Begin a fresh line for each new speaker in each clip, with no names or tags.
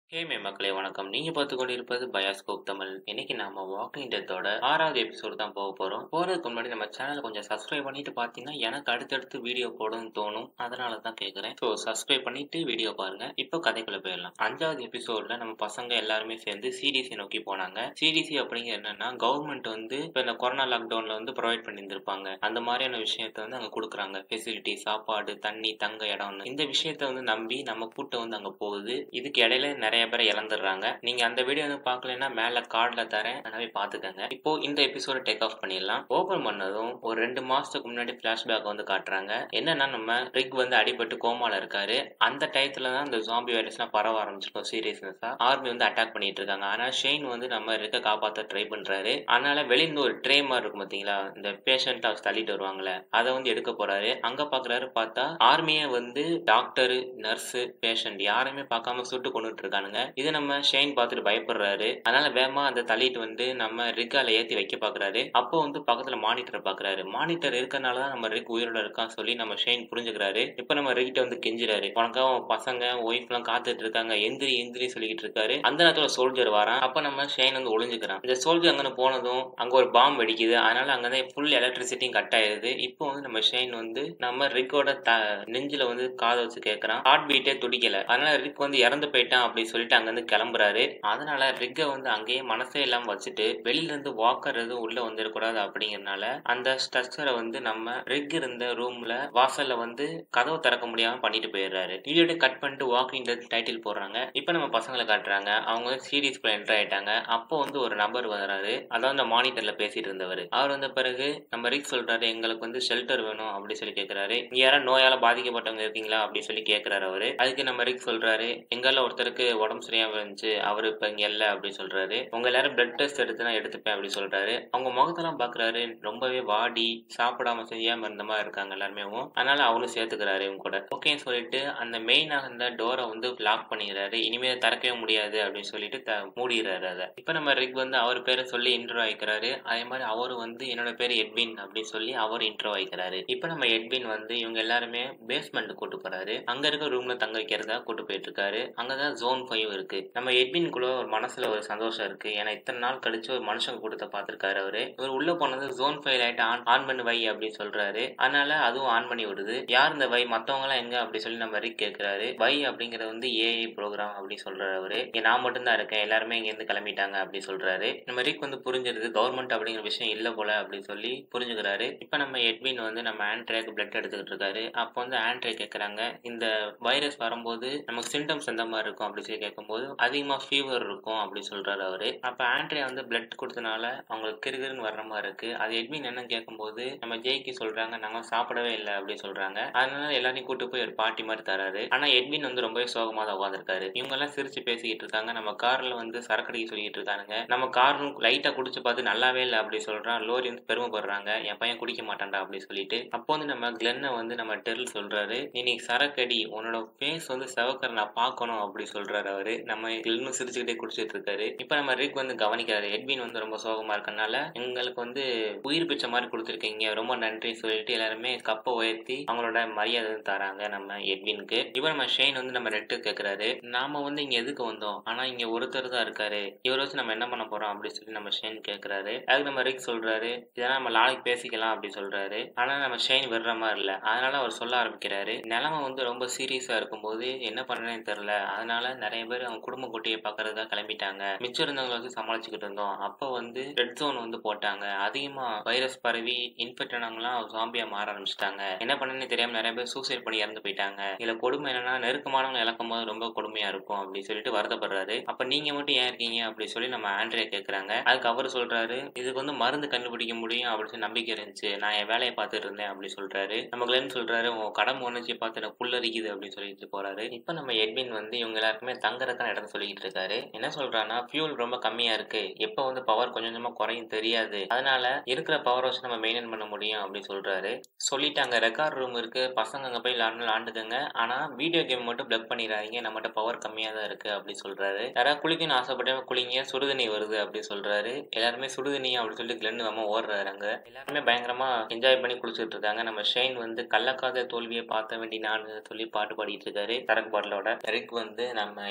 ஹேமே மக்களே வணக்கம் நீங்க பார்த்து கொண்டிருப்பது பயாஸ்கோப் தமிழ் இன்னைக்கு நாம வாக்கிங் டெத்தோட ஆறாவது எபிசோடு தான் போக போறோம் போறதுக்கு முன்னாடி நம்ம சேனலை கொஞ்சம் சப்ஸ்கிரைப் பண்ணிட்டு பாத்தீங்கன்னா எனக்கு அடுத்தடுத்து வீடியோ போடணும்னு தோணும் அதனால தான் கேக்குறேன் ஸோ சப்ஸ்கிரைப் பண்ணிட்டு வீடியோ பாருங்க இப்போ கதைக்குள்ள போயிடலாம் அஞ்சாவது எபிசோட்ல நம்ம பசங்க எல்லாருமே சேர்ந்து சிடிசி நோக்கி போனாங்க சிடிசி அப்படிங்கிறது என்னன்னா கவர்மெண்ட் வந்து இப்போ இந்த கொரோனா லாக்டவுன்ல வந்து ப்ரொவைட் பண்ணியிருந்திருப்பாங்க அந்த மாதிரியான விஷயத்த வந்து அங்க கொடுக்குறாங்க ஃபெசிலிட்டி சாப்பாடு தண்ணி தங்க இடம்னு இந்த விஷயத்த வந்து நம்பி நம்ம கூட்டம் வந்து அங்க போகுது இதுக்கு இடையில நிறைய பேரை இழந்துடுறாங்க நீங்க அந்த வீடியோ வந்து பார்க்கலன்னா மேல கார்டுல தரேன் அதனால பாத்துக்கங்க இப்போ இந்த எபிசோட டேக் ஆஃப் பண்ணிடலாம் ஓபன் பண்ணதும் ஒரு ரெண்டு மாசத்துக்கு முன்னாடி பிளாஷ்பேக் வந்து காட்டுறாங்க என்னன்னா நம்ம ரிக் வந்து அடிபட்டு கோமால இருக்காரு அந்த டயத்துல தான் இந்த ஜாம்பி வைரஸ்லாம் பரவ ஆரம்பிச்சிருக்கும் சீரியஸ்னஸா ஆர்மி வந்து அட்டாக் பண்ணிட்டு இருக்காங்க ஆனா ஷெயின் வந்து நம்ம ரிக்க காப்பாத்த ட்ரை பண்றாரு அதனால வெளியிருந்து ஒரு ட்ரே மாதிரி இருக்கும் பாத்தீங்களா இந்த பேஷண்ட் ஹவுஸ் தள்ளிட்டு வருவாங்கல்ல அதை வந்து எடுக்க போறாரு அங்க பாக்குறாரு பார்த்தா ஆர்மியே வந்து டாக்டர் நர்ஸ் பேஷண்ட் யாருமே பார்க்காம சுட்டு கொண்டுட்டு இருக்கானுங்க இதை நம்ம ஷெயின் பார்த்துட்டு பயப்படுறாரு அதனால வேகமா அந்த தள்ளிட்டு வந்து நம்ம ரிக்கால ஏத்தி வைக்க பாக்குறாரு அப்போ வந்து பக்கத்துல மானிட்டர் பாக்குறாரு மானிட்டர் இருக்கறனால தான் நம்ம ரிக் உயிரோட இருக்கான்னு சொல்லி நம்ம ஷெயின் புரிஞ்சுக்கிறாரு இப்ப நம்ம ரிக்கிட்ட வந்து கெஞ்சுறாரு உனக்காக உன் பசங்க ஒய்ஃப் எல்லாம் காத்துட்டு இருக்காங்க எந்திரி எந்திரி சொல்லிக்கிட்டு இருக்காரு அந்த நேரத்துல சோல்ஜர் வரான் அப்ப நம்ம ஷெயின் வந்து ஒளிஞ்சுக்கிறான் இந்த சோல்ஜர் அங்கே போனதும் அங்க ஒரு பாம்பு வெடிக்குது அதனால அங்கதான் ஃபுல் எலக்ட்ரிசிட்டியும் கட் ஆயிருது இப்போ வந்து நம்ம ஷெயின் வந்து நம்ம ரிக்கோட த நெஞ்சில வந்து காதை வச்சு கேட்கறான் ஹார்ட் பீட்டே துடிக்கல அதனால ரிக் வந்து இறந்து போயிட்டான் அப்படின்னு சொல்லிட்டு அங்க இருந்து கிளம்புறாரு அதனால ரிக்கை வந்து அங்கேயே மனசே இல்லாம வச்சுட்டு வெளியில இருந்து வாக்கர் எதுவும் உள்ள வந்துடக்கூடாது அப்படிங்கறனால அந்த ஸ்ட்ரக்சரை வந்து நம்ம ரிக் இருந்த ரூம்ல வாசல்ல வந்து கதவு திறக்க முடியாம பண்ணிட்டு போயிடுறாரு வீடியோட கட் பண்ணிட்டு வாக்கிங் டைட்டில் போடுறாங்க இப்போ நம்ம பசங்களை காட்டுறாங்க அவங்க சீரீஸ்க்குள்ள என்டர் ஆயிட்டாங்க அப்போ வந்து ஒரு நபர் வராரு அதாவது அந்த மானிட்டர்ல பேசிட்டு இருந்தவர் அவர் வந்த பிறகு நம்ம ரிக் சொல்றாரு எங்களுக்கு வந்து ஷெல்டர் வேணும் அப்படி சொல்லி கேட்கிறாரு இங்க யாரும் நோயால பாதிக்கப்பட்டவங்க இருக்கீங்களா அப்படி சொல்லி கேட்கிறாரு அவரு அதுக்கு நம்ம ரிக் சொல்றாரு எங்கெல்லாம் ஒருத்தருக்கு உடம்பு சரியாம இருந்துச்சு அவரு இப்ப இங்க இல்ல அப்படின்னு சொல்றாரு உங்க எல்லாரும் பிளட் டெஸ்ட் எடுத்து நான் எடுத்துப்பேன் அப்படி சொல்றாரு அவங்க முகத்தெல்லாம் பாக்குறாரு ரொம்பவே வாடி சாப்பிடாம செய்யாம இருந்த மாதிரி இருக்காங்க எல்லாருமே அதனால அவரும் சேர்த்துக்கிறாரு இவங்க கூட ஓகேன்னு சொல்லிட்டு அந்த மெயினாக அந்த டோரை வந்து லாக் பண்ணிடுறாரு இனிமே திறக்கவே முடியாது அப்படின்னு சொல்லிட்டு த- மூடிடுறாரு அதை இப்ப நம்ம ரிக் வந்து அவர் பேரை சொல்லி இன்ட்ரோ ஆயிக்கிறாரு அதே மாதிரி அவரு வந்து என்னோட பேர் எட்வின் அப்படின்னு சொல்லி அவர் இன்ட்ரோ ஆயிக்கிறாரு இப்ப நம்ம எட்வின் வந்து இவங்க எல்லாருமே பேஸ்மெண்ட் கூட்டு போறாரு அங்க இருக்க ரூம்ல தங்க வைக்கிறதா கூட்டு போயிட்டு இருக்காரு அங்கதான் ஜோன் ஃபைவ் இருக்கு நம்ம எட்வின்குள்ள ஒரு மனசுல ஒரு சந்தோஷம் இருக்கு ஏன்னா இத்தனை நாள் கழிச்சு ஒரு மனுஷங்க கூட்டத்தை பார்த்திருக்காரு அவரு இவர் உள்ள போனது zone five light on on பண்ணி வை அப்படின்னு சொல்றாரு அதனால அதுவும் ஆன் பண்ணி விடுது யார் இந்த வை மத்தவங்க எல்லாம் எங்க அப்படி சொல்லி நம்ம ரிக் கேட்கிறாரு வை அப்படிங்கறது வந்து ஏஐ ப்ரோக்ராம் அப்படி சொல்றாரு அவரு இங்க நான் மட்டும் தான் இருக்கேன் எல்லாருமே இங்க இருந்து கிளம்பிட்டாங்க அப்படி சொல்றாரு நம்ம ரிக் வந்து புரிஞ்சிருது கவர்மெண்ட் அப்படிங்கிற விஷயம் இல்ல போல அப்படின்னு சொல்லி புரிஞ்சுக்கிறாரு இப்ப நம்ம எட்வின் வந்து நம்ம ஆண்ட்ரேக்கு பிளட் எடுத்துக்கிட்டு இருக்காரு அப்போ வந்து ஆண்ட்ரே கேக்குறாங்க இந்த வைரஸ் வரும்போது நமக்கு சிம்டம்ஸ் எந்த மாதிரி இருக்கும் அப்படி சொல்லி கேட்கும்போது அதிகமா ஃபீவர் இருக்கும் அப்படி சொல்றாரு அவரு அப்ப ஆண்ட்ரே வந்து பிளட் கொடுத்தனால அவங்களுக்கு கிருகிருன்னு வர்ற மாதிரி இருக்கு அது எட்வின் என்ன கேட்கும்போது நம்ம ஜெய்க்கு சொல்றாங்க நாங்க சாப்பிடவே இல்லை அப்படி சொல்றாங்க அதனால எல்லாரையும் கூட்டு போய் ஒரு பார்ட்டி மாதிரி தராரு ஆனா எட்வின் வந்து ரொம்பவே சோகமா தான் உட்காந்துருக்காரு இவங்க எல்லாம் சிரிச்சு பேசிக்கிட்டு இருக்காங்க நம்ம கார்ல வந்து சரக்கடிக்க சொல்லிட்டு இருக்கானுங்க நம்ம காரும் லைட்டா குடிச்சு பார்த்து நல்லாவே இல்லை அப்படி சொல்றான் லோரி வந்து பெருமைப்படுறாங்க என் பையன் குடிக்க மாட்டான்டா அப்படி சொல்லிட்டு அப்போ வந்து நம்ம கிளென்னை வந்து நம்ம டெரில் சொல்றாரு நீ நீ சரக்கடி உன்னோட ஃபேஸ் வந்து செவக்கரை நான் பார்க்கணும் அப்படி சொல்றாரு அவரு நம்ம கிளென்னும் சிரிச்சுக்கிட்டே குடிச்சிட்டு இருக்காரு இப்ப நம்ம ரிக் வந்து கவனிக்கிறாரு எட்வின் வந்து ரொம்ப சோகமா இருக்கனால எங்களுக்கு வந்து உயிர் பிச்சை மாதிரி கொடுத்துருக்கீங்க ரொம்ப நன்றி சொல்லிட்டு எல்லாருமே கப்பை உயர்த்தி அவங்களோட மரியாதை வந்து தராங்க நம்ம எட்வினுக்கு இவர் நம்ம ஷெயின் வந்து நம்ம ரெட்டு கேக்குறாரு நாம வந்து இங்க எதுக்கு வந்தோம் ஆனா இங்க ஒருத்தர் தான் இருக்காரு இவரை வச்சு நம்ம என்ன பண்ண போறோம் அப்படி சொல்லி நம்ம ஷெயின் கேக்குறாரு அதுக்கு நம்ம ரிக் சொல்றாரு இதெல்லாம் நம்ம நாளைக்கு பேசிக்கலாம் அப்படி சொல்றாரு ஆனா நம்ம ஷெயின் விடுற மாதிரி இல்ல அதனால அவர் சொல்ல ஆரம்பிக்கிறாரு நிலைமை வந்து ரொம்ப சீரியஸா இருக்கும்போது என்ன பண்றேன்னு தெரியல அதனால நிறைய பேர் அவங்க குடும்ப குட்டியை பாக்குறதா கிளம்பிட்டாங்க மிச்சம் இருந்தவங்க வச்சு சமாளிச்சுக்கிட்டு இருந்தோம் அப்போ வந்து ரெட் ஜோன் வந்து போட்டாங்க அதிகமா வைரஸ் பரவி இன்ஃபெக்ட் ஆனவங்களாம் ஜாம்பியா மாற ஆரம்பிச்சிட்டாங்க என்ன பண்ணனே தெரியாம நிறைய பேர் சூசைட் பண்ணி இறந்து போயிட்டாங்க இதுல கொடுமை என்னன்னா நெருக்கமானவங்க இழக்கும் போது ரொம்ப கொடுமையா இருக்கும் அப்படி சொல்லிட்டு வருத்தப்படுறாரு அப்ப நீங்க மட்டும் ஏன் இருக்கீங்க அப்படி சொல்லி நம்ம ஆண்ட்ரியா கேக்குறாங்க அதுக்கு அவர் சொல்றாரு இதுக்கு வந்து மருந்து கண்டுபிடிக்க முடியும் அப்படின்னு சொல்லி நம்பிக்கை இருந்துச்சு நான் என் வேலையை பார்த்துட்டு இருந்தேன் அப்படி சொல்றாரு நம்ம கிளென் சொல்றாரு உன் கடமை உணர்ச்சி பார்த்து எனக்கு புல்லரிக்குது அப்படின்னு சொல்லிட்டு போறாரு இப்ப நம்ம எட்வின் வந்து இவங்க எல்லாருக்குமே தங்குறதுக்கான இடம் சொல்லிட்டு இருக்காரு என்ன சொல்றான்னா ஃபியூல் ரொம்ப கம்மியா இருக்கு எப்ப வந்து பவர் கொஞ்சம் கொஞ்சமா குறையும் தெரியாது அதனால இருக்கிற பவர் வச்சு நம்ம மெயின்டைன் பண்ண முடியும் அப்படின்னு சொல்றாரு சொல்லிட்டாங்க ரெக்கார்ட் ரூம் இருக்கு பசங்க அங்க போய் விளாண்டு விளாண்டுக்கங்க ஆனா வீடியோ கேம் மட்டும் பிளக் பண்ணிடாதீங்க நம்மகிட்ட பவர் கம்மியா தான் இருக்கு அப்படி சொல்றாரு யாராவது குளிக்கணும்னு ஆசைப்பட்டவங்க குளிங்க சுடுதண்ணி வருது அப்படி சொல்றாரு எல்லாருமே சுடுதண்ணி அப்படி சொல்லி கிளென் நம்ம ஓடுறாரு அங்க எல்லாருமே பயங்கரமா என்ஜாய் பண்ணி குளிச்சுட்டு இருக்காங்க நம்ம ஷெயின் வந்து கள்ளக்காத தோல்வியை பார்த்த வேண்டி நான் சொல்லி பாட்டு பாடிட்டு இருக்காரு சரக்கு பாட்டிலோட ரிக் வந்து நம்ம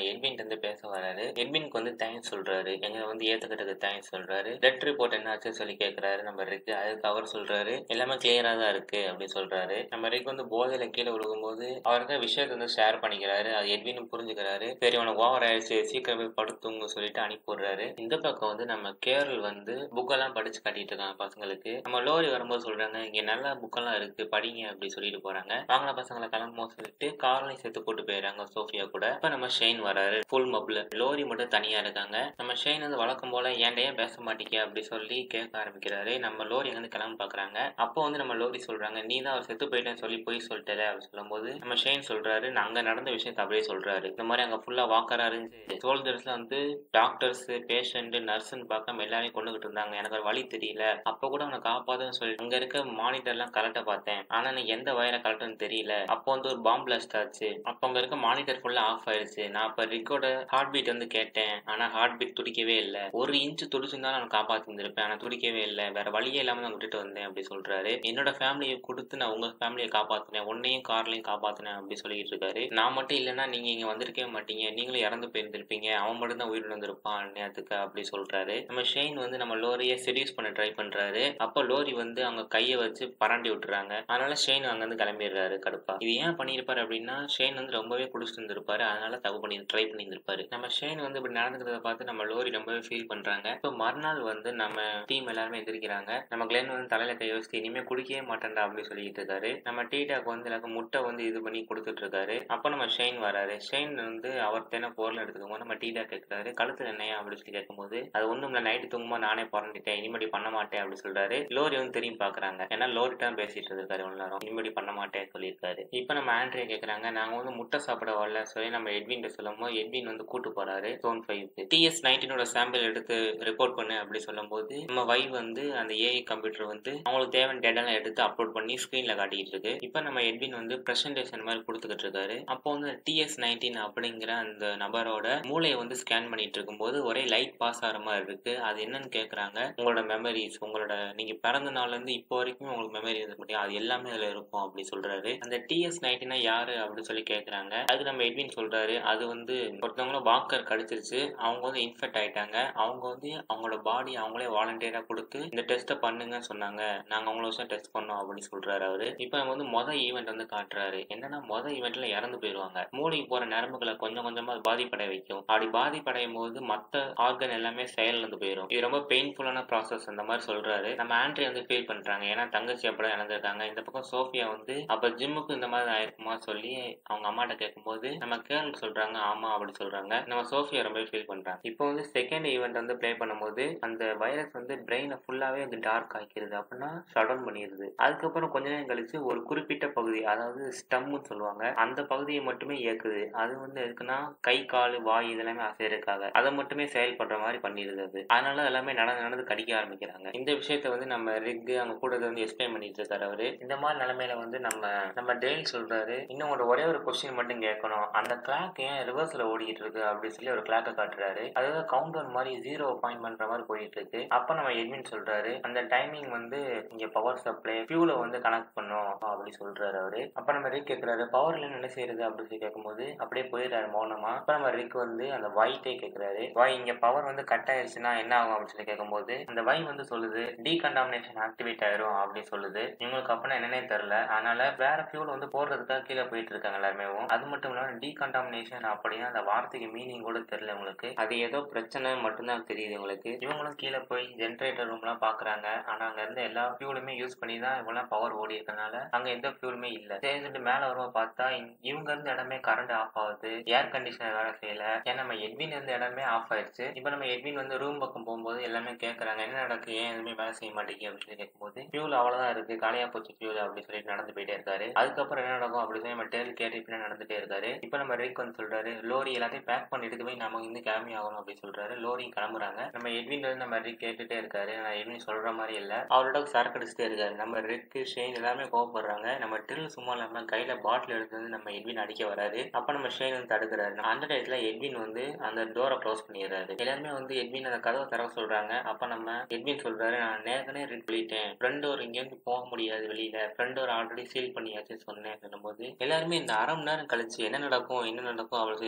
எட்வின் வந்து பேச வராரு எட்வினுக்கு வந்து தேங்க்ஸ் சொல்றாரு எங்களை வந்து ஏத்துக்கிட்டதுக்கு தேங்க்ஸ் சொல்றாரு ரெட் ரிப்போர்ட் என்ன ஆச்சுன்னு சொல்லி கேட்கறாரு நம்ம ரிக் அதுக்கு அவர் சொல்றாரு எல்லாமே கிளியரா தான் இருக்கு அப்படின்னு சொல்றாரு நம்ம ரிக் வந்து போதையில கீழே விழுகும்போது அவருக்கு விஷயத்தை வந்து ஷேர் பண்ணிக்கிறாரு அது எட்வினும் புரிஞ்சுக்கிறாரு சரி உனக்கு ஓவர் ஆயிடுச்சு சீக்கிரம் போய் படுத்துங்க சொல்லிட்டு அனுப்பி விடுறாரு இந்த பக்கம் வந்து நம்ம கேரள் வந்து புக்கெல்லாம் படிச்சு காட்டிட்டு இருக்காங்க பசங்களுக்கு நம்ம லோரி வரும்போது சொல்றாங்க இங்க நல்ல புக்கெல்லாம் இருக்கு படிங்க அப்படி சொல்லிட்டு போறாங்க வாங்கின பசங்களை கிளம்பும் சொல்லிட்டு கார்லையும் சேர்த்து போட்டு போயிடுறாங்க சோஃபியா கூட இப்ப நம்ம ஷெயின் வராரு ஃபுல் மப்ல லோரி மட்டும் தனியா இருக்காங்க நம்ம ஷெயின் வந்து வழக்கம் போல ஏன்டே பேச மாட்டீங்க அப்படி சொல்லி கேட்க ஆரம்பிக்கிறாரு நம்ம லோரி வந்து கிளம்ப பாக்குறாங்க அப்போ வந்து நம்ம லோரி சொல்றாங்க நீ தான் அவர் செத்து போயிட்டேன்னு சொல்லி போய் சொல்லிட்டல அப்படின்னு சொல்லும்போது நம்ம ஷெயின் சொல்றாரு நான் அங்க நடந்த விஷயத்தை அப்படியே சொல்றாரு இந்த மாதிரி அங்க ஃபுல்லா வாக்கரா இருந்துச்சு சோல்ஜர்ஸ்ல வந்து டாக்டர்ஸ் பேஷண்ட் நர்ஸ்ன்னு பார்க்காம எல்லாரையும் கொண்டுகிட்டு இருந்தாங்க எனக்கு ஒரு வழி தெரியல அப்ப கூட அவனை காப்பாதுன்னு சொல்லி அங்க இருக்க மானிட்டர் எல்லாம் கலட்ட பார்த்தேன் ஆனா எனக்கு எந்த வயரை கலட்டுன்னு தெரியல அப்போ வந்து ஒரு பாம்பு பிளாஸ்ட் ஆச்சு அப்போ அங்க இருக்க மானிட்டர் ஃபுல்லா ஆஃப் ஆயிருச்சு நான் அப்ப ரிக்கோட ஹார்ட் பீட் வந்து கேட்டேன் ஆனா ஹார்ட் பீட் துடிக்கவே இல்லை ஒரு இன்ச் துடிச்சிருந்தாலும் நான் காப்பாத்தி இருந்திருப்பேன் ஆனா துடிக்கவே இல்லை வேற வழியே இல்லாம நான் விட்டுட்டு வந்தேன் அப்படி சொல்றாரு என்னோட ஃபேமிலியை கொடுத்து நான் உங்க ஃபேமிலியை காப்பாத்தினேன் உன்னையும் கார்லையும் காப்பாத்தினேன் அப்படி சொல்லிட்டு இருக்காரு நான் மட்டும் இல்லைன்னா நீங்க இங்க வந்திருக்கவே மாட்டீங்க நீங்களும் இறந்து போயிருந்திருப்பீங்க அவன் மட்டும் தான் உயிர் வந்திருப்பான் நேரத்துக்கு அப்படி சொல்றாரு நம்ம ஷெயின் வந்து நம்ம லோரியை செடியூஸ் பண்ண ட்ரை பண்றாரு அப்போ லோரி வந்து அவங்க கையை வச்சு பரண்டி விட்டுறாங்க அதனால ஷெயின் அங்க இருந்து கிளம்பிடுறாரு கடுப்பா இது ஏன் பண்ணியிருப்பாரு அப்படின்னா ஷெயின் வந்து ரொம்பவே குடிச்சிட்டு இருந்திருப்பாரு அதனால தப்பு பண்ணி ட்ரை பண்ணியிருந்திருப்பாரு நம்ம ஷெயின் வந்து இப்படி நடந்துக்கிறத பார்த்து நம்ம லோரி ரொம்பவே ஃபீல் பண்றாங்க இப்போ மறுநாள் வந்து நம்ம டீம் எல்லாருமே எந்திரிக்கிறாங்க நம்ம கிளென் வந்து தலையில கை வச்சு இனிமே குடிக்கவே மாட்டேன்டா அப்படின்னு சொல்லிட்டு இருக்காரு நம்ம டீடாக்கு வந்து எனக்கு முட்டை வந்து இது பண்ணி கொடுத்துட்டு இருக்காரு அப்போ நம்ம ஷெயின் வராரு ஷெயின் வந்து அவர் தானே பொருள் எடுத்துக்கும் போது நம்ம டீடா கேட்கிறாரு கழுத்துல என்னையா அப்படின்னு சொல்லி கேட்கும்போது அது ஒண்ணும் இல்ல நைட்டு தூங்கும்போது நானே பிறந்துட்டேன் இனிமேடி பண்ண மாட்டேன் அப்படின்னு சொல்றாரு லோரி வந்து திரும்பி பாக்குறாங்க ஏன்னா லோரி தான் பேசிட்டு இருக்காரு இவ்வளவு நேரம் இனிமேடி பண்ண மாட்டேன் சொல்லியிருக்காரு இப்போ நம்ம ஆண்ட்ரியா கேக்குறாங்க நாங்க வந்து முட்டை சாப்பிட வரல சொல்லி நம்ம எட்வின் சொல்லும் போது எட்வின் வந்து கூட்டு போறாரு ஜோன் ஃபைவ் டிஎஸ் நைன்டீனோட சாம்பிள் எடுத்து ரிப்போர்ட் பண்ணு அப்படி சொல்லும் போது நம்ம வை வந்து அந்த ஏஐ கம்ப்யூட்டர் வந்து அவங்களுக்கு தேவையான டேட்டாலாம் எடுத்து அப்லோட் பண்ணி ஸ்கிரீன்ல காட்டிட்டு இருக்கு இப்போ நம்ம எட்வின் வந்து பிரசன்டேஷன் மாதிரி கொடுத்துக்கிட்டு இருக்காரு அப்போ வந்து டிஎஸ் நைன்டீன் அப்படிங்கிற அந்த நபரோட மூளையை வந்து ஸ்கேன் பண்ணிட்டு இருக்கும்போது ஒரே லைட் பாஸ் ஆகிற மாதிரி இருக்கு அது என்னன்னு கேக்குறாங்க உங்களோட மெமரிஸ் உங்களோட நீங்க பிறந்த நாள்ல இருந்து இப்போ வரைக்கும் உங்களுக்கு மெமரி இருக்க முடியும் அது எல்லாமே அதுல இருக்கும் அப்படி சொல்றாரு அந்த டிஎஸ் நைன்டீனா யாரு அப்படின்னு சொல்லி கேக்குறாங்க அதுக்கு நம்ம எட்வின் சொல்றாரு அது வந்து ஒருத்தவங்கள வாக்கர் கடிச்சிருச்சு அவங்க வந்து இன்ஃபெக்ட் ஆயிட்டாங்க அவங்க வந்து அவங்களோட பாடி அவங்களே வாலண்டியரா கொடுத்து இந்த டெஸ்ட்டை பண்ணுங்க சொன்னாங்க நாங்க அவங்கள வருஷம் டெஸ்ட் பண்ணோம் அப்படின்னு சொல்றாரு அவரு இப்போ நம்ம வந்து மொதல் ஈவெண்ட் வந்து காட்டுறாரு என்னன்னா மொதல் ஈவெண்ட்ல இறந்து போயிருவாங்க மூளைக்கு போற நரம்புகளை கொஞ்சம் கொஞ்சமா அது பாதிப்படைய வைக்கும் அப்படி பாதிப்படையும் போது மத்த ஆர்கன் எல்லாமே செயலிழந்து போயிடும் இது ரொம்ப பெயின்ஃபுல்லான ப்ராசஸ் அந்த மாதிரி சொல்றாரு நம்ம ஆண்ட்ரி வந்து ஃபீல் பண்றாங்க ஏன்னா தங்கச்சி அப்படி இறந்துருக்காங்க இந்த பக்கம் சோஃபியா வந்து அப்ப ஜிம்முக்கு இந்த மாதிரி ஆயிருக்குமா சொல்லி அவங்க அம்மாட்ட கேட்கும்போது நம்ம கேர்ள் சொல்றாங்க ஆமா அப்படி சொல்றாங்க நம்ம சோஃபியா ரொம்ப ஃபீல் பண்றாங்க இப்போ வந்து செகண்ட் ஈவெண்ட் வந்து ப்ளே பண்ணும்போது அந்த வைரஸ் வந்து பிரெயினை ஃபுல்லாவே வந்து டார்க் ஆக்கிடுது அப்படின்னா ஷட் டவுன் பண்ணிடுது அதுக்கப்புறம் கொஞ்ச நேரம் கழிச்சு ஒரு குறிப்பிட்ட பகுதி அதாவது ஸ்டம்னு சொல்லுவாங்க அந்த பகுதியை மட்டுமே இயக்குது அது வந்து எதுக்குன்னா கை கால் வாய் இதெல்லாமே அசைறதுக்காக அதை மட்டுமே செயல்படுற மாதிரி பண்ணிடுது அது அதனால எல்லாமே நடந்து நடந்து கடிக்க ஆரம்பிக்கிறாங்க இந்த விஷயத்த வந்து நம்ம ரிக் அவங்க கூட வந்து எக்ஸ்பிளைன் பண்ணிட்டு இருக்காரு அவரு இந்த மாதிரி நிலைமையில வந்து நம்ம நம்ம டெய்ல் சொல்றாரு இன்னும் ஒரு ஒரே ஒரு கொஸ்டின் மட்டும் கேட்கணும் அந்த கிளாக் ஏன் ரிவர்ஸ்ல ஓடிட்டு இருக்கு அப்படின்னு சொல்லி ஒரு கிளாக்கை காட்டுறாரு அதாவது கவுண்ட் டவுன் மாதிரி ஜீரோ பாயிண்ட் பண்ற மாதிரி போயிட்டு இருக்கு அப்ப நம்ம எட்மின் சொல்றாரு அந்த டைமிங் வந்து இங்க பவர் சப்ளை ஃபியூல வந்து கனெக்ட் பண்ணும் அப்படி சொல்றாரு அவரு அப்ப நம்ம ரிக் கேக்குறாரு பவர் லைன் என்ன செய்யறது அப்படின்னு சொல்லி கேட்கும்போது அப்படியே போயிடுறாரு மௌனமா அப்ப நம்ம ரிக் வந்து அந்த வாய்ட்டே கேக்குறாரு வாய் இங்க பவர் வந்து கட் ஆயிருச்சுன்னா என்ன ஆகும் அப்படின்னு சொல்லி கேட்கும்போது அந்த வை வந்து சொல்லுது டீகண்டாமினேஷன் ஆக்டிவேட் ஆயிரும் அப்படின்னு சொல்லுது இவங்களுக்கு அப்படின்னா என்னன்னே தெரியல அதனால வேற ஃபியூல் வந்து போடுறதுக்காக கீழே போயிட்டு இருக்காங்க எல்லாருமே அது மட்டும் இல்லாம டீகண்டாமினேஷன் அப்படின்னா அந்த வார்த்தைக்கு மீனிங் கூட தெரியல உங்களுக்கு அது ஏதோ பிரச்சனை மட்டும்தான் தெரியுது உங்களுக்கு இவங்களும் கீழே போய் ஜென்ரேட்டர் ரூம் எல்லாம் பாக்குறாங்க ஆனா அங்க இருந்த எல்லா ஃபியூலுமே யூஸ் பண்ணி தான் இவங்கெல்லாம் பவர் ஓடி இருக்கனால அங்க எந்த ஃபியூலுமே இல்ல சேர்ந்துட்டு மேல வரும்போது பார்த்தா இங்க- இவங்க இருந்த இடமே கரண்ட் ஆஃப் ஆகுது ஏர் கண்டிஷனர் வேலை செய்யல ஏன்னா நம்ம எட்வின் இருந்த இடமே ஆஃப் ஆயிடுச்சு இப்போ நம்ம எட்வின் வந்து ரூம் பக்கம் போகும்போது எல்லாமே கேட்கறாங்க என்ன நடக்கு ஏன் எதுவுமே வேலை செய்ய மாட்டேங்குது அப்படின்னு சொல்லி கேட்கும்போது ஃபியூல் அவ்வளவுதான் இருக்கு காலியா போச்சு ஃபியூல் அப்படின்னு சொல்லிட்டு நடந்து போயிட்டே இருக்காரு அதுக்கப்புறம் என்ன நடக்கும் அப்படின்னு சொல்லி நம்ம டேல் கேட்டு பின்னாடி நடந்துட்டே இருக்காரு இப்போ நம்ம ரிக் வந்து சொல்றாரு லோரி எல்லாத்தையும் பேக் பண்ணிட்டு போய் நம்ம இருந்து கிளம்பி ஆகணும் அப்படின்னு சொல்றாரு லோரி கிளம்புறாங்க நம்ம எட்வின் வந்து நம்ம ரிக் கேட்டுட்டே இருக்காரு நான் எட்வின் சொல்ற மாதிரி இல்ல அவரோட சரக்கு அடிச்சுட்டே இருக்காரு நம்ம ரிக் ஷெயின் எல்லாமே கோவப்படுறாங்க நம்ம டில் சும்மா இல்லாம கையில பாட்டில் எடுத்து வந்து நம்ம எட்வின் அடிக்க வராரு அப்ப நம்ம ஷெயின் வந்து தடுக்கிறாரு அந்த டயத்துல எட்வின் வந்து அந்த டோரை க்ளோஸ் பண்ணிடுறாரு எல்லாருமே வந்து எட்வின் அந்த கதவை திறக்க சொல்றாங்க அப்ப நம்ம எட்வின் சொல்றாரு நான் நேரத்தினே ரிக் சொல்லிட்டேன் ஃப்ரெண்ட் டோர் இங்க இருந்து போக முடியாது வெளியில ஃப்ரெண்ட் டோர் ஆல்ரெடி சீல் பண்ணியாச்சுன்னு சொன்னேன் சொல்லும்போது எல்லாருமே இந்த அரை மணி நேரம் கழிச்சு என்ன நடக்கும் என்ன நடக்கும் அப்படின்னு சொல்லி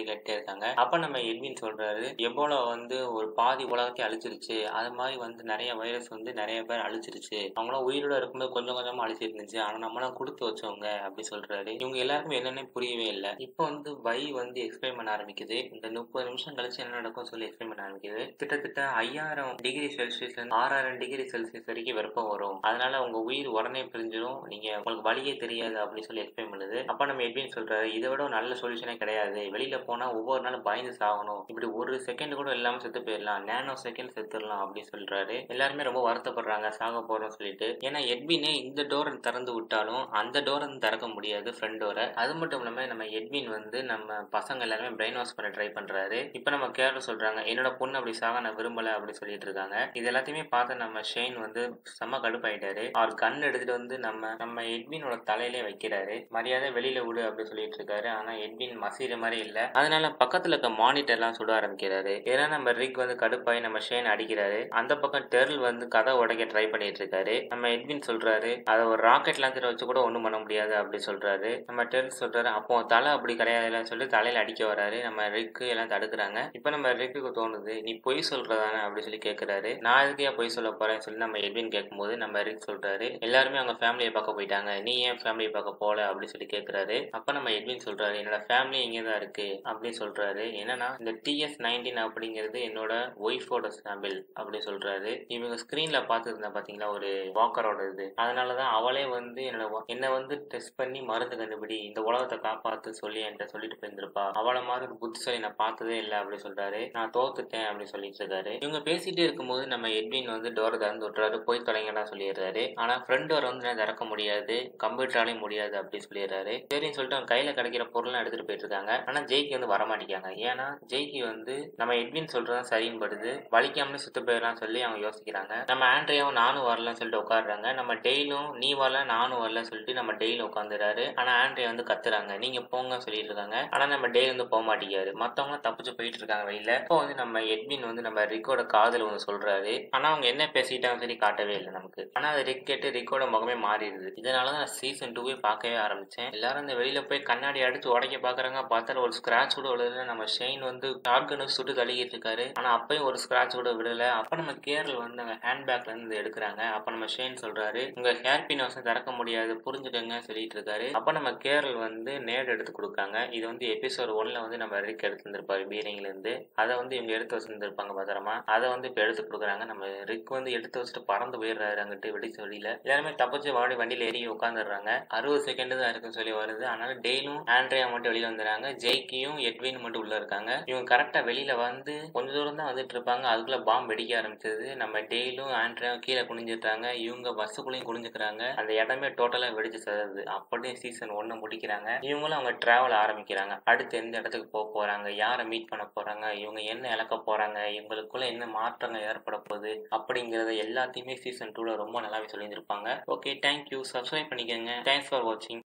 கேட்டே இருக்காங்க அப்ப நம்ம எட்வின் சொல்றாரு எபோலா வந்து ஒரு பாதி உலகத்தை அழிச்சிருச்சு அது மாதிரி வந்து நிறைய வைரஸ் வந்து நிறைய பேர் அழிச்சிருச்சு அவங்களாம் உயிரோட இருக்கும்போது கொஞ்சம் கொஞ்சமா அழிச்சிருந்துச்சு ஆனா நம்மளாம் கொடுத்து வச்சவங்க அப்படி சொல்றாரு இவங்க எல்லாருக்கும் என்னன்னு புரியவே இல்லை இப்போ வந்து வை வந்து எக்ஸ்பிளைன் பண்ண ஆரம்பிக்குது இந்த முப்பது நிமிஷம் கழிச்சு என்ன நடக்கும் சொல்லி எக்ஸ்பிளைன் பண்ண ஆரம்பிக்குது கிட்டத்தட்ட ஐயாயிரம் டிகிரி செல்சியஸ் ஆறாயிரம் டிகிரி செல்சியஸ் வரைக்கும் வெப்பம் வரும் அதனால உங்க உயிர் உடனே பிரிஞ்சிடும் நீங்க உங்களுக்கு வழியே தெரியாது அப்படின்னு சொல்லி எக்ஸ்பிளைன் பண்ணுது அப்ப நம்ம எட்வின் சொல்றாரு இதை விட ஒரு நல்ல சொல்யூஷனே கிடையாது வெளியில போனா ஒவ்வொரு நாளும் பயந்து சாகணும் இப்படி ஒரு செகண்ட் கூட இல்லாம செத்து போயிடலாம் நேனோ செகண்ட் செத்துடலாம் அப்படின்னு சொல்றாரு எல்லாருமே ரொம்ப வருத்தப்படுறாங்க சாக போறோம் சொல்லிட்டு ஏன்னா எட்வினே இந்த டோரை திறந்து விட்டாலும் அந்த டோரை வந்து திறக்க முடியாது ஃப்ரண்ட் டோரை அது மட்டும் இல்லாம நம்ம எட்வின் வந்து நம்ம பசங்க எல்லாருமே பிரெயின் வாஷ் பண்ண ட்ரை பண்றாரு இப்ப நம்ம கேரள சொல்றாங்க என்னோட பொண்ணு அப்படி சாக நான் விரும்பல அப்படின்னு சொல்லிட்டு இருக்காங்க இது எல்லாத்தையுமே பார்த்து நம்ம ஷெயின் வந்து செம்ம கடுப்பாயிட்டாரு அவர் கன் எடுத்துட்டு வந்து நம்ம நம்ம எட்வினோட தலையிலே வைக்கிறாரு மரியாதை வெளியில விடு அப்படின்னு சொல்லிட்டு இருக்காரு ஆனா எட்வின் மசீர மாதிரி இல்ல அதனால பக்கத்துல இருக்க மானிட்டர் எல்லாம் சுட ஆரம்பிக்கிறாரு ஏன்னா நம்ம ரிக் வந்து கடுப்பாய் நம்ம ஷேன் அடிக்கிறாரு அந்த பக்கம் டெர்ல் வந்து கதை உடைக்க ட்ரை பண்ணிட்டு இருக்காரு நம்ம எட்வின் சொல்றாரு அதை ஒரு ராக்கெட் லான்ச்சர் வச்சு கூட ஒண்ணும் பண்ண முடியாது அப்படி சொல்றாரு நம்ம டெர்ல் சொல்றாரு அப்போ தலை அப்படி கிடையாதுன்னு சொல்லி தலையில அடிக்க வராரு நம்ம ரிக்கு எல்லாம் தடுக்கிறாங்க இப்ப நம்ம ரிக்குக்கு தோணுது நீ பொய் சொல்றதானே அப்படி சொல்லி கேக்குறாரு நான் எதுக்கு ஏன் பொய் சொல்ல போறேன்னு சொல்லி நம்ம எட்வின் கேட்கும்போது நம்ம ரிக் சொல்றாரு எல்லாருமே அவங்க ஃபேமிலியை பார்க்க போயிட்டாங்க நீ ஏன் ஃபேமிலியை பார்க்க போல அப்படின்னு சொல்லி கேக்குறாரு அப்ப நம்ம எட்வின் சொல்றாரு என்னோட ஃபேமிலி இங்கே தான் இருக்கு அப்படின்னு சொல்றாரு என்னன்னா இந்த டிஎஸ் நைன்டீன் அப்படிங்கிறது என்னோட ஒய்ஃபோட சாம்பிள் அப்படி சொல்றாரு இவங்க ஸ்கிரீன்ல பார்த்துருந்தேன் பாத்தீங்களா ஒரு வாக்கரோட இது அதனாலதான் அவளே வந்து என்னோட வ- என்னை வந்து டெஸ்ட் பண்ணி மருந்து கண்டுபிடி இந்த உலகத்தை காப்பாத்து சொல்லி என்கிட்ட சொல்லிட்டு போயிருந்திருப்பா அவளை மாதிரி ஒரு புத்திசாலி நான் பார்த்ததே இல்லை அப்படி சொல்றாரு நான் தோத்துட்டேன் அப்படி சொல்லிட்டு இருக்காரு இவங்க பேசிட்டே இருக்கும்போது நம்ம எட்வின் வந்து டோரை திறந்து விட்டுறாரு போய் தொலைங்கடா சொல்லிடுறாரு ஆனா ஃப்ரெண்ட் டோர் வந்து நான் திறக்க முடியாது கம்ப்யூட்டராலையும் முடியாது அப்படி சொல்லிடுறாரு சரின்னு சொல்லிட்டு அவங்க கையில கிடைக்கிற பொருள்லாம் எடுத்துட்டு போயிட்டு இருக்காங்க ஆனா ஜெய்க்கு வந்து வரமாட்டேங்காங்க ஏன்னா ஜெய்க்கு வந்து நம்ம எட்வின் சொல்றதுதான் சரின்னு படுது வலிக்காமலே சுத்த போயிடலாம் சொல்லி அவங்க யோசிக்கிறாங்க நம்ம ஆண்ட்ரியாவும் நானும் வரலன்னு சொல்லிட்டு உட்காடுறாங்க நம்ம டெய்லும் நீ வரல நானும் வரல சொல்லிட்டு நம்ம டெய்லும் உட்காந்துறாரு ஆனா ஆண்ட்ரியா வந்து கத்துறாங்க நீங்க போங்க சொல்லிட்டு இருக்காங்க ஆனா நம்ம டெய்லி வந்து போக மாட்டேங்காரு மத்தவங்க தப்பிச்சு போயிட்டு இருக்காங்க வெளியில இப்போ வந்து நம்ம எட்வின் வந்து நம்ம ரிக்கோட காதல் ஒன்று சொல்றாரு ஆனா அவங்க என்ன பேசிட்டாங்க சரி காட்டவே இல்லை நமக்கு ஆனா அது ரிக் கேட்டு ரிக்கோட முகமே மாறிடுது இதனாலதான் நான் சீசன் டூவே பார்க்கவே ஆரம்பிச்சேன் எல்லாரும் இந்த வெளியில போய் கண்ணாடி அடிச்சு உடைக்க பாக்குறாங்க பார்த்தா ஒரு ஸ்கிராட்ச் கூட விழுதுல நம்ம ஷெயின் வந்து ஷாட்கன் சுட்டு தள்ளிக்கிட்டு இருக்காரு ஆனா அப்பயும் ஒரு ஸ்கிராட்ச் கூட விடல அப்ப நம்ம கேரள் வந்து அங்க ஹேண்ட்பேக்ல இருந்து எடுக்கிறாங்க அப்ப நம்ம ஷெயின் சொல்றாரு உங்க ஹேர் பின் வசம் திறக்க முடியாது புரிஞ்சுக்கங்க சொல்லிட்டு இருக்காரு அப்ப நம்ம கேரள் வந்து நேடு எடுத்து கொடுக்காங்க இது வந்து எபிசோட் ஒன்ல வந்து நம்ம ரிக் எடுத்து வந்திருப்பாரு பீரிங்ல இருந்து அதை வந்து இவங்க எடுத்து வச்சிருந்திருப்பாங்க பத்திரமா அதை வந்து இப்ப எடுத்து கொடுக்குறாங்க நம்ம ரிக் வந்து எடுத்து வச்சுட்டு பறந்து போயிடுறாரு அங்கிட்டு வெடிச்சு வெளியில எல்லாருமே தப்பிச்சு வாடி வண்டியில ஏறி உட்காந்துடுறாங்க அறுபது செகண்ட் தான் இருக்குன்னு சொல்லி வருது அதனால டெய்லும் ஆண்ட்ரியா மட்டும் வெளியில வந்துடுறாங்க ஜெய்கியும் எட்வின் மட்டும் உள்ள இருக்காங்க இவங்க கரெக்டா வெளியில வந்து கொஞ்ச தூரம் தான் வந்துட்டு இருப்பாங்க அதுக்குள்ள பாம்பு வெடிக்க ஆரம்பிச்சது நம்ம டெய்லும் ஆண்ட்ரியா கீழே குனிஞ்சிட்டாங்க இவங்க பஸ்ஸுக்குள்ளேயும் குனிஞ்சுக்கிறாங்க அந்த இடமே டோட்டலா வெடிச்சு சதது அப்படியே சீசன் ஒன்னு முடிக்கிறாங்க இவங்களும் அவங்க டிராவல் ஆரம்பிக்கிறாங்க அடுத்து எந்த இடத்துக்கு போக போறாங்க யாரை மீட் பண்ண போறாங்க இவங்க என்ன இழக்க போறாங்க இவங்களுக்குள்ள என்ன மாற்றங்கள் ஏற்பட போகுது அப்படிங்கறத எல்லாத்தையுமே சீசன் டூல ரொம்ப நல்லாவே சொல்லியிருந்திருப்பாங்க ஓகே தேங்க்யூ சப்ஸ்கிரைப் பண்ணிக்கோங்க தேங்க்ஸ் ஃபார் வாட்சிங்